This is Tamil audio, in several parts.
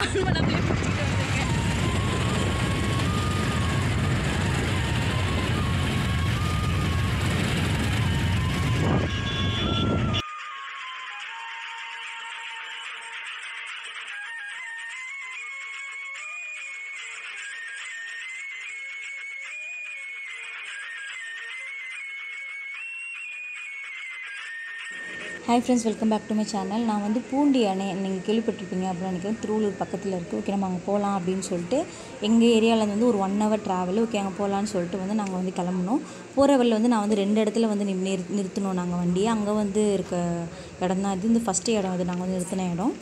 ஆன் பண்ணாமலே பிடிச்சிட்டு வந்திருக்கேன் hi friends welcome back to my channel நான் வந்து பூண்டி அணை நீங்கள் கேள்விப்பட்டிருப்பீங்க அப்படின்னு நினைக்கிறேன் திருவள்ளூர் பக்கத்தில் இருக்குது ஓகே நம்ம அங்கே போகலாம் அப்படின்னு சொல்லிட்டு எங்கள் ஏரியாவில் வந்து ஒரு ஒன் ஹவர் ட்ராவல் ஓகே அங்கே போகலான்னு சொல்லிட்டு வந்து நாங்கள் வந்து கிளம்புனோம் போகிற வழியில் வந்து நான் வந்து ரெண்டு இடத்துல வந்து நி நிறு நிறுத்தினோம் நாங்கள் வண்டியை அங்கே வந்து இருக்க இடம் தான் இது வந்து ஃபஸ்ட்டு இடம் அது நாங்கள் வந்து நிறுத்தின இடம்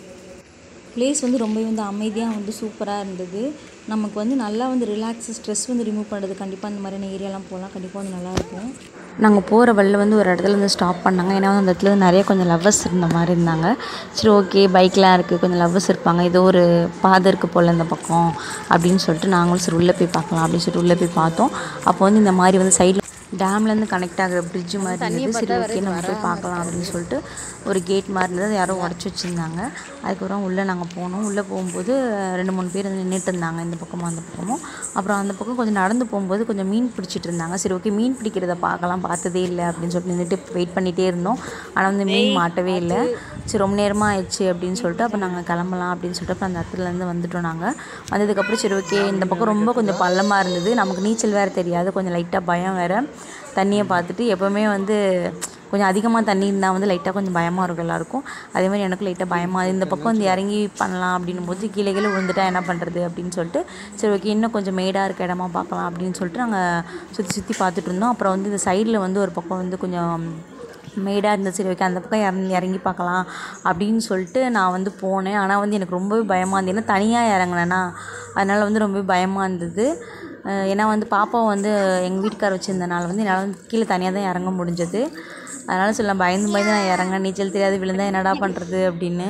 ப்ளேஸ் வந்து ரொம்பவே வந்து அமைதியாக வந்து சூப்பராக இருந்தது நமக்கு வந்து நல்லா வந்து ரிலாக்ஸ் ஸ்ட்ரெஸ் வந்து ரிமூவ் பண்ணுறது கண்டிப்பாக இந்த மாதிரியான ஏரியாலாம் போகலாம் கண்டிப்பாக வந்து நல்லாயிருக்கும் நாங்கள் போகிற வழியில் வந்து ஒரு இடத்துல வந்து ஸ்டாப் பண்ணாங்க ஏன்னா வந்து அந்த இடத்துல வந்து நிறைய கொஞ்சம் லவ்வர்ஸ் இருந்த மாதிரி இருந்தாங்க சரி ஓகே பைக்லாம் இருக்குது கொஞ்சம் லவ்வர்ஸ் இருப்பாங்க ஏதோ ஒரு பாதை இருக்குது போல் இந்த பக்கம் அப்படின்னு சொல்லிட்டு நாங்களும் சரி உள்ளே போய் பார்க்கலாம் அப்படின்னு சொல்லிட்டு உள்ளே போய் பார்த்தோம் அப்போ வந்து இந்த மாதிரி வந்து சைடில் டேம்லேருந்து கனெக்ட் ஆகிற பிரிட்ஜ் மாதிரி இருந்தது சரி ஓகே நம்ம போய் பார்க்கலாம் அப்படின்னு சொல்லிட்டு ஒரு கேட் மாதிரி இருந்தது அதை யாரோ உடச்சி வச்சுருந்தாங்க அதுக்கப்புறம் உள்ளே நாங்கள் போனோம் உள்ளே போகும்போது ரெண்டு மூணு பேர் வந்து நின்றுட்டு இருந்தாங்க இந்த பக்கமும் அந்த பக்கமும் அப்புறம் அந்த பக்கம் கொஞ்சம் நடந்து போகும்போது கொஞ்சம் மீன் பிடிச்சிட்டு இருந்தாங்க சரி ஓகே மீன் பிடிக்கிறத பார்க்கலாம் பார்த்ததே இல்லை அப்படின்னு சொல்லிட்டு நின்றுட்டு வெயிட் பண்ணிகிட்டே இருந்தோம் ஆனால் வந்து மீன் மாட்டவே இல்லை சரி ரொம்ப நேரமாக ஆயிடுச்சு அப்படின்னு சொல்லிட்டு அப்போ நாங்கள் கிளம்பலாம் அப்படின்னு சொல்லிட்டு அப்புறம் அந்த இடத்துலேருந்து வந்துட்டோம் நாங்கள் வந்ததுக்கப்புறம் சரி ஓகே இந்த பக்கம் ரொம்ப கொஞ்சம் பள்ளமாக இருந்தது நமக்கு நீச்சல் வேறு தெரியாது கொஞ்சம் லைட்டாக பயம் வேறு தண்ணியை பார்த்துட்டு எப்போவுமே வந்து கொஞ்சம் அதிகமாக தண்ணி இருந்தால் வந்து லைட்டாக கொஞ்சம் பயமாக இருக்கும் எல்லாருக்கும் அதே மாதிரி எனக்கு லைட்டாக பயமாக இந்த பக்கம் வந்து இறங்கி பண்ணலாம் அப்படின்னும் போது கீழே கீழே விழுந்துட்டா என்ன பண்ணுறது அப்படின்னு சொல்லிட்டு சரி ஓகே இன்னும் கொஞ்சம் மேடாக இருக்க இடமா பார்க்கலாம் அப்படின்னு சொல்லிட்டு நாங்கள் சுற்றி சுற்றி பார்த்துட்டு இருந்தோம் அப்புறம் வந்து இந்த சைடில் வந்து ஒரு பக்கம் வந்து கொஞ்சம் மேடாக இருந்துச்சு சரி ஓகே அந்த பக்கம் இறங்கி இறங்கி பார்க்கலாம் அப்படின்னு சொல்லிட்டு நான் வந்து போனேன் ஆனால் வந்து எனக்கு ரொம்பவே பயமாக இருந்தது ஏன்னா தனியாக இறங்கினேன்னா அதனால் வந்து ரொம்பவே பயமாக இருந்தது அஹ் ஏன்னா வந்து பாப்பாவை வந்து எங்கள் வீட்டுக்கார வச்சுருந்தனால வந்து என்னால் வந்து கீழே தனியாக தான் இறங்க முடிஞ்சது அதனால் சொல்ல பயந்து பயந்து நான் இறங்கினேன் நீச்சல் தெரியாது விழுந்தா என்னடா பண்ணுறது அப்படின்னு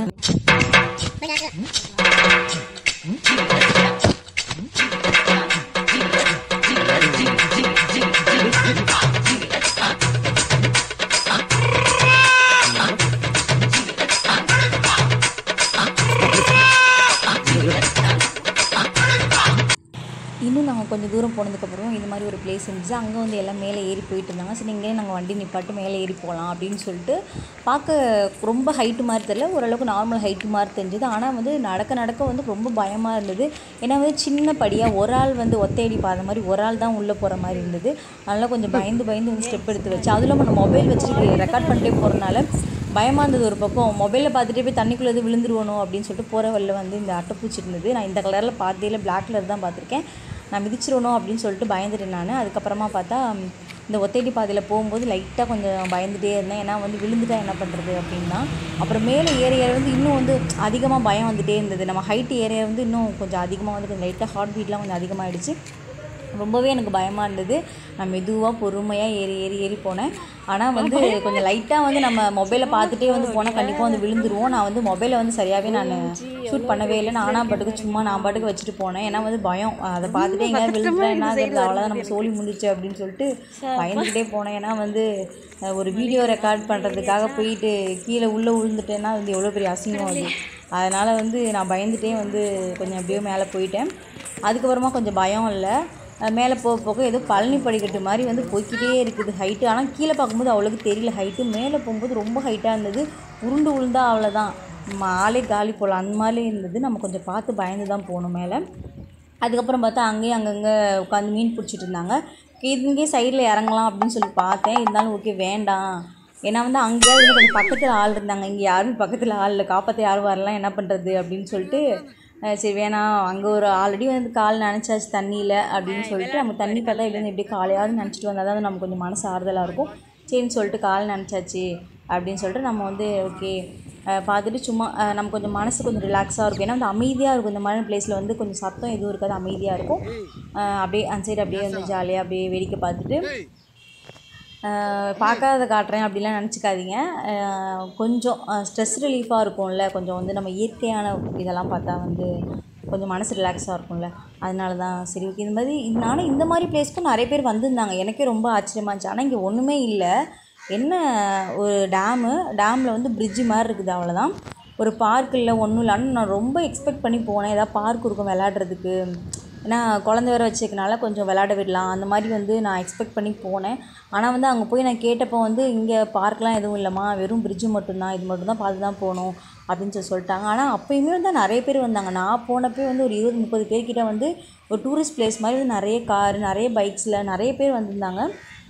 இன்னும் நாங்கள் கொஞ்சம் தூரம் போனதுக்கப்புறம் இந்த மாதிரி ஒரு பிளேஸ் இருந்துச்சு அங்கே வந்து எல்லாம் மேலே ஏறி போயிட்டு இருந்தாங்க சரி இங்கே நாங்கள் வண்டி நிப்பாட்டு மேலே ஏறி போகலாம் அப்படின்னு சொல்லிட்டு பார்க்க ரொம்ப ஹைட்டு மாதிரி தெரியல ஓரளவுக்கு நார்மல் ஹைட்டு மாதிரி தெரிஞ்சது ஆனால் வந்து நடக்க நடக்க வந்து ரொம்ப பயமாக இருந்தது ஏன்னா வந்து சின்ன படியாக ஒரு ஆள் வந்து ஒத்தையடி பாத மாதிரி ஒரு ஆள் தான் உள்ளே போகிற மாதிரி இருந்தது அதனால் கொஞ்சம் பயந்து பயந்து வந்து ஸ்டெப் எடுத்து வச்சு அதுவும் இல்லாமல் நம்ம மொபைல் வச்சுட்டு ரெக்கார்ட் பண்ணிட்டே போகிறனால பயமாக இருந்தது ஒரு பக்கம் மொபைலில் பார்த்துட்டே போய் தண்ணிக்குள்ளே எதுவும் விழுந்துருவணும் அப்படின்னு சொல்லிட்டு போகிற வழியில் வந்து இந்த அட்டைப்பூச்சி இருந்தது நான் இந்த கலரில் பார்த்தே இல்லை பிளாக் கலர் தான் பார்த்துருக்கேன் நான் மிதிச்சிடணும் அப்படின்னு சொல்லிட்டு பயந்துட்டேன் நான் அதுக்கப்புறமா பார்த்தா ம், இந்த ஒத்தையடி பாதையில் போகும்போது லைட்டாக கொஞ்சம் பயந்துட்டே இருந்தேன் ஏன்னா வந்து விழுந்துட்டா என்ன பண்ணுறது அப்படின்னா அப்புறம் மேலே ஏற ஏற வந்து இன்னும் வந்து அதிகமாக பயம் வந்துட்டே இருந்தது நம்ம ஹைட்டு ஏற ஏற வந்து இன்னும் கொஞ்சம் அதிகமாக வந்து கொஞ்சம் லைட்டாக ஹார்ட் பீட்லாம் கொஞ்சம் அதிகமாகிடுச்சு ரொம்பவே எனக்கு பயமாக இருந்தது நான் மெதுவாக பொறுமையாக ஏறி ஏறி ஏறி போனேன் ஆனால் வந்து கொஞ்சம் லைட்டாக வந்து நம்ம மொபைலை பார்த்துட்டே வந்து போனால் கண்டிப்பாக வந்து விழுந்துருவோம் நான் வந்து மொபைலை வந்து சரியாகவே நான் ஷூட் பண்ணவே இல்லை நானாக பாட்டுக்கு சும்மா நான் பாட்டுக்கு வச்சுட்டு போனேன் ஏன்னா வந்து பயம் அதை பார்த்துட்டு எங்கேயாவது விழுந்துட்டா என்ன ஆகுறது அவ்வளோதான் நம்ம சோழி முடிச்சு அப்படின்னு சொல்லிட்டு பயந்துக்கிட்டே போனேன் ஏன்னா வந்து அஹ், ஒரு வீடியோ ரெக்கார்ட் பண்ணுறதுக்காக போயிட்டு கீழே உள்ளே விழுந்துட்டேன்னா வந்து எவ்வளோ பெரிய அசிங்கம் அது அதனால் வந்து நான் பயந்துட்டே வந்து கொஞ்சம் அப்படியே மேலே போயிட்டேன் அதுக்கப்புறமா கொஞ்சம் பயம் இல்லை அஹ் மேலே போக போக ஏதோ பழனி படிக்கட்டு மாதிரி வந்து போய்க்கிட்டே இருக்குது ஹைட்டு ஆனால் கீழே பார்க்கும்போது அவ்வளோக்கு தெரியல ஹைட்டு மேலே போகும்போது ரொம்ப ஹைட்டாக இருந்தது உருண்டு உளுந்தா அவ்வளோதான் நம்ம ஆளே காலி போகலாம் அந்த மாதிரி இருந்தது நம்ம கொஞ்சம் பார்த்து பயந்து தான் போகணும் மேலே அதுக்கப்புறம் பார்த்தா அங்கேயும் அங்கங்கே உட்காந்து மீன் பிடிச்சிட்டு இருந்தாங்க இங்கே சைடில் இறங்கலாம் அப்படின்னு சொல்லி பார்த்தேன் இருந்தாலும் ஓகே வேண்டாம் ஏன்னா வந்து அங்கேயாவது இன்னும் கொஞ்சம் பக்கத்தில் ஆள் இருந்தாங்க இங்கே யாரும் பக்கத்தில் ஆள் இல்லை காப்பாற்ற யாரும் வரலாம் என்ன பண்ணுறது அப்படின்னு சொல்லிட்டு அஹ் சரி வேணாம் அங்கே ஒரு ஆல்ரெடி வந்து கால் நினச்சாச்சு தண்ணியில் அப்படின்னு சொல்லிட்டு நம்ம தண்ணி பார்த்தா இல்லைன்னு எப்படி காலையாவது நினச்சிட்டு வந்தால் தான் நமக்கு கொஞ்சம் மனசு ஆறுதலாக இருக்கும் சரின்னு சொல்லிட்டு கால் நினச்சாச்சு அப்படின்னு சொல்லிட்டு நம்ம வந்து ஓகே பார்த்துட்டு சும்மா அஹ் நம்ம கொஞ்சம் மனசு கொஞ்சம் ரிலாக்ஸாக இருக்கும் ஏன்னா வந்து அமைதியாக இருக்கும் இந்த மாதிரி பிளேஸில் வந்து கொஞ்சம் சத்தம் எதுவும் இருக்காது அமைதியாக இருக்கும் அஹ் அப்படியே அந்த சைடு அப்படியே வந்து ஜாலியாக அப்படியே வேடிக்கை பார்த்துட்டு ஆஹ் பார்க்காத காட்டுறேன் அப்படிலாம் நினச்சிக்காதீங்க ஆஹ் கொஞ்சம் ஸ்ட்ரெஸ் ரிலீஃபாக இருக்கும்ல கொஞ்சம் வந்து நம்ம இயற்கையான இதெல்லாம் பார்த்தா வந்து கொஞ்சம் மனசு ரிலாக்ஸாக இருக்கும்ல அதனால தான் சரி ஓகே இந்த மாதிரி நானும் இந்த மாதிரி பிளேஸ்க்கும் நிறைய பேர் வந்திருந்தாங்க எனக்கே ரொம்ப ஆச்சரியமா இருந்துச்சு ஆனால் இங்கே ஒன்றுமே இல்லை என்ன ஒரு டேமு டேமில் வந்து பிரிட்ஜு மாதிரி இருக்குது அவ்வளோதான் ஒரு பார்க் இல்லை ஒன்றும் இல்லை ஆனால் நான் ரொம்ப எக்ஸ்பெக்ட் பண்ணி போனேன் ஏதாவது பார்க் இருக்கும் விளையாடுறதுக்கு ஏன்னா குழந்த வேறு வச்சுக்கனால கொஞ்சம் விளையாட விடலாம் அந்த மாதிரி வந்து நான் எக்ஸ்பெக்ட் பண்ணி போனேன் ஆனால் வந்து அங்கே போய் நான் கேட்டப்போ வந்து இங்கே பார்க்லாம் எதுவும் இல்லைம்மா வெறும் பிரிட்ஜு மட்டும்தான் இது மட்டும்தான் பார்த்து தான் போகணும் அப்படின்னு சொல்லி சொல்லிட்டாங்க ஆனால் அப்போயுமே வந்து நிறைய பேர் வந்தாங்க நான் போனப்போ வந்து ஒரு இருபது முப்பது பேர்கிட்ட வந்து ஒரு டூரிஸ்ட் பிளேஸ் மாதிரி வந்து நிறைய கார் நிறைய பைக்ஸில் நிறைய பேர் வந்திருந்தாங்க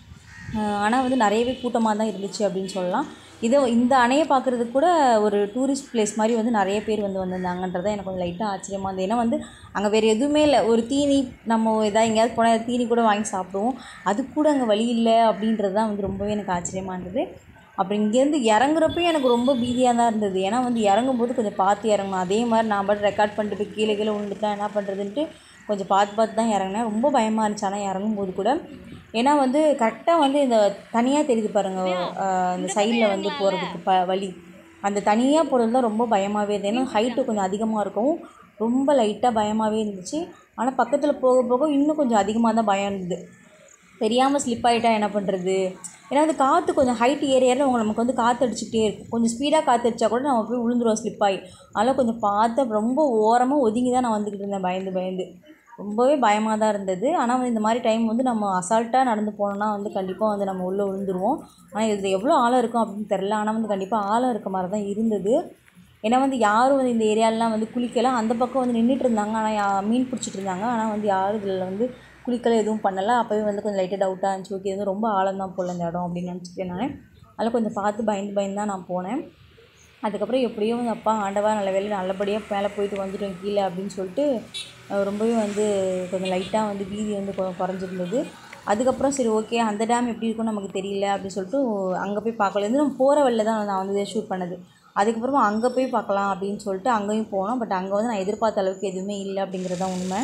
ஆனால் வந்து நிறையவே கூட்டமாக தான் இருந்துச்சு அப்படின்னு சொல்லலாம் இதை இந்த அணையை பார்க்குறதுக்கு கூட ஒரு டூரிஸ்ட் பிளேஸ் மாதிரி வந்து நிறைய பேர் வந்து வந்திருந்தாங்கன்றது எனக்கு கொஞ்சம் லைட்டாக ஆச்சரியமாக இருந்தது ஏன்னா வந்து அங்கே வேறு எதுவுமே இல்லை ஒரு தீனி நம்ம எதாவது எங்கேயாவது போனால் தீனி கூட வாங்கி சாப்பிடுவோம் அது கூட அங்கே வழி இல்லை அப்படின்றது தான் வந்து ரொம்பவே எனக்கு ஆச்சரியமாக இருந்தது அப்புறம் இங்கேருந்து இறங்குறப்பயும் எனக்கு ரொம்ப பீதியாக தான் இருந்தது ஏன்னா வந்து இறங்கும்போது கொஞ்சம் பார்த்து இறங்கணும் அதே மாதிரி நான் பாட்டு ரெக்கார்ட் பண்ணிட்டு போய் கீழே கீழே விழுந்துட்டா என்ன பண்ணுறதுன்ட்டு கொஞ்சம் பார்த்து பார்த்து தான் இறங்கினேன் ரொம்ப பயமாக இருந்துச்சு ஆனால் இறங்கும்போது கூட ஏன்னா வந்து கரெக்டாக வந்து இந்த தனியாக தெரியுது பாருங்கள் இந்த சைடில் வந்து போகிறதுக்கு ப வழி அந்த தனியாக போகிறது தான் ரொம்ப பயமாகவே இருந்தது ஏன்னா ஹைட்டு கொஞ்சம் அதிகமாக இருக்கும் ரொம்ப லைட்டாக பயமாகவே இருந்துச்சு ஆனால் பக்கத்தில் போக போக இன்னும் கொஞ்சம் அதிகமாக தான் பயம் இருந்தது தெரியாமல் ஸ்லிப் ஆகிட்டா என்ன பண்ணுறது ஏன்னா வந்து காற்று கொஞ்சம் ஹைட் ஏற ஏற அவங்க நமக்கு வந்து காற்று அடிச்சுக்கிட்டே இருக்கும் கொஞ்சம் ஸ்பீடாக காற்று அடித்தா கூட நம்ம போய் விழுந்துருவோம் ஸ்லிப் ஆகி அதனால் கொஞ்சம் பார்த்து ரொம்ப ஓரமாக ஒதுங்கி தான் நான் வந்துக்கிட்டு இருந்தேன் பயந்து பயந்து ரொம்பவே பயமாக தான் இருந்தது ஆனால் வந்து இந்த மாதிரி டைம் வந்து நம்ம அசால்ட்டாக நடந்து போனோம்னா வந்து கண்டிப்பாக வந்து நம்ம உள்ளே விழுந்துருவோம் ஆனால் இதில் எவ்வளோ ஆழம் இருக்கும் அப்படின்னு தெரில ஆனால் வந்து கண்டிப்பாக ஆழம் இருக்க மாதிரி தான் இருந்தது ஏன்னா வந்து யாரும் வந்து இந்த ஏரியாலலாம் வந்து குளிக்கலாம் அந்த பக்கம் வந்து நின்றுட்டு இருந்தாங்க ஆனால் யா மீன் பிடிச்சிட்டு இருந்தாங்க ஆனால் வந்து யாரும் இதில் வந்து குளிக்கல எதுவும் பண்ணலை அப்போவே வந்து கொஞ்சம் லைட்டாக டவுட்டாக இருந்துச்சு ஓகே இது ரொம்ப ஆழம் தான் போல் இந்த இடம் அப்படின்னு நினச்சிட்டேன் நான் அதில் கொஞ்சம் பார்த்து பயந்து பயந்து தான் நான் போனேன் அதுக்கப்புறம் எப்படியோ வந்து அப்பா ஆண்டவா நல்ல வேலை நல்லபடியாக மேலே போயிட்டு வந்துட்டோம் கீழே அப்படின்னு சொல்லிட்டு அஹ் ரொம்பவே வந்து கொஞ்சம் லைட்டாக வந்து பீதி வந்து கொ- குறைஞ்சிருந்தது அதுக்கப்புறம் சரி ஓகே அந்த டேம் எப்படி இருக்கும்னு நமக்கு தெரியல அப்படின்னு சொல்லிட்டு அங்கே போய் பார்க்கல இருந்து நம்ம போகிற வழியில் தான் நான் வந்து ஷூட் பண்ணது அதுக்கப்புறமா அங்கே போய் பார்க்கலாம் அப்படின்னு சொல்லிட்டு அங்கேயும் போனோம் பட் அங்கே வந்து நான் எதிர்பார்த்த அளவுக்கு எதுவுமே இல்லை அப்படிங்கிறது தான் உண்மை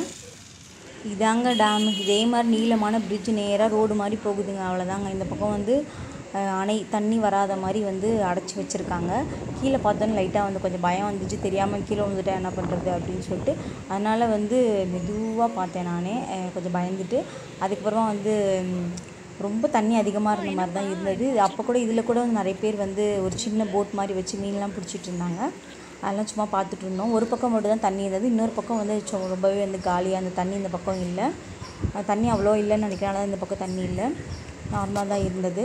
இதாங்க டேம் இதே மாதிரி நீளமான பிரிட்ஜ் நேராக ரோடு மாதிரி போகுதுங்க அவ்வளோதாங்க இந்த பக்கம் வந்து அஹ், அணை தண்ணி வராத மாதிரி வந்து அடைச்சி வச்சுருக்காங்க கீழே பார்த்தோன்னே லைட்டாக வந்து கொஞ்சம் பயம் வந்துச்சு தெரியாமல் கீழே விழுந்துட்டா என்ன பண்ணுறது அப்படின்னு சொல்லிட்டு அதனால் வந்து மெதுவாக பார்த்தேன் நானே அஹ், கொஞ்சம் பயந்துட்டு அதுக்கப்புறமா வந்து ம், ரொம்ப தண்ணி அதிகமாக இருந்த மாதிரி தான் இருந்தது அப்போ கூட இதில் கூட வந்து நிறைய பேர் வந்து ஒரு சின்ன போட் மாதிரி வச்சு மீன்லாம் பிடிச்சிட்டு இருந்தாங்க அதெல்லாம் சும்மா பார்த்துட்டு இருந்தோம் ஒரு பக்கம் மட்டும் தான் தண்ணி இருந்தது இன்னொரு பக்கம் வந்து சு- ரொம்பவே வந்து காலியாக அந்த தண்ணி இந்த பக்கம் இல்லை அஹ் தண்ணி அவ்வளோ இல்லைன்னு நினைக்கிறேன் அதனால இந்த பக்கம் தண்ணி இல்லை நார்மலாக தான் இருந்தது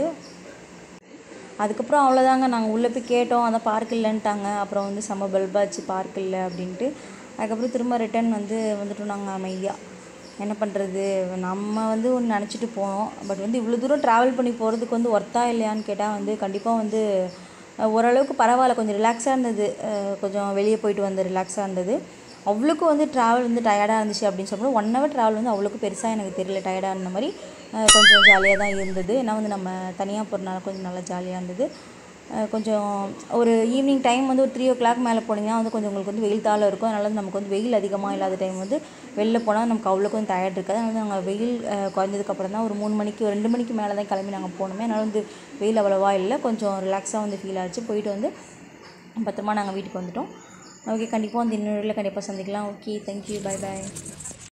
அதுக்கப்புறம் அவ்வளோதாங்க நாங்கள் உள்ளே போய் கேட்டோம் அதான் பார்க் இல்லைன்ட்டாங்க அப்புறம் வந்து செம்ம பல்பாச்சு பார்க் இல்லை அப்படின்ட்டு அதுக்கப்புறம் திரும்ப ரிட்டர்ன் வந்து வந்துட்டோம் நாங்கள் அமைதியாக என்ன பண்ணுறது நம்ம வந்து ஒன்று நினச்சிட்டு போனோம் பட் வந்து இவ்வளோ தூரம் ட்ராவல் பண்ணி போகிறதுக்கு வந்து ஒர்த்தா இல்லையான்னு கேட்டால் வந்து கண்டிப்பாக வந்து அஹ், ஓரளவுக்கு பரவாயில்ல கொஞ்சம் ரிலாக்ஸாக இருந்தது அஹ், கொஞ்சம் வெளியே போயிட்டு வந்து ரிலாக்ஸாக இருந்தது அவ்வளோக்கு வந்து ட்ராவல் வந்து டயர்டாக இருந்துச்சு அப்படின்னு சொல்லும்போது ஒன் ஹவர் ட்ராவல் வந்து அவ்வளோக்கு பெருசாக எனக்கு தெரியல டயர்டாக இருந்த மாதிரி அஹ், கொஞ்சம் ஜாலியாக தான் இருந்தது ஏன்னா வந்து நம்ம தனியாக போகிறனால கொஞ்சம் நல்லா ஜாலியாக இருந்தது அஹ், கொஞ்சம் ஒரு ஈவினிங் டைம் வந்து ஒரு த்ரீ ஓ கிளாக் மேலே போனீங்கன்னா வந்து கொஞ்சம் உங்களுக்கு வந்து வெயில் தாழ இருக்கும் அதனால வந்து நமக்கு வந்து வெயில் அதிகமாக இல்லாத டைம் வந்து வெளில போனால் நமக்கு அவ்வளோ கொஞ்சம் டயர்ட் இருக்காது அதனால வந்து நாங்கள் வெயில் அஹ், குறைஞ்சதுக்கப்புறம் தான் ஒரு மூணு மணிக்கு ஒரு ரெண்டு மணிக்கு மேலே தான் கிளம்பி நாங்கள் போனோமே அதனால வந்து வெயில் அவ்வளோவா இல்லை கொஞ்சம் ரிலாக்ஸாக வந்து ஃபீல் ஆச்சு போயிட்டு வந்து பத்திரமா நாங்கள் வீட்டுக்கு வந்துட்டோம் ஓகே கண்டிப்பாக வந்து இன்னொரு கண்டிப்பாக சந்திக்கலாம் ஓகே தேங்க்யூ பை பாய்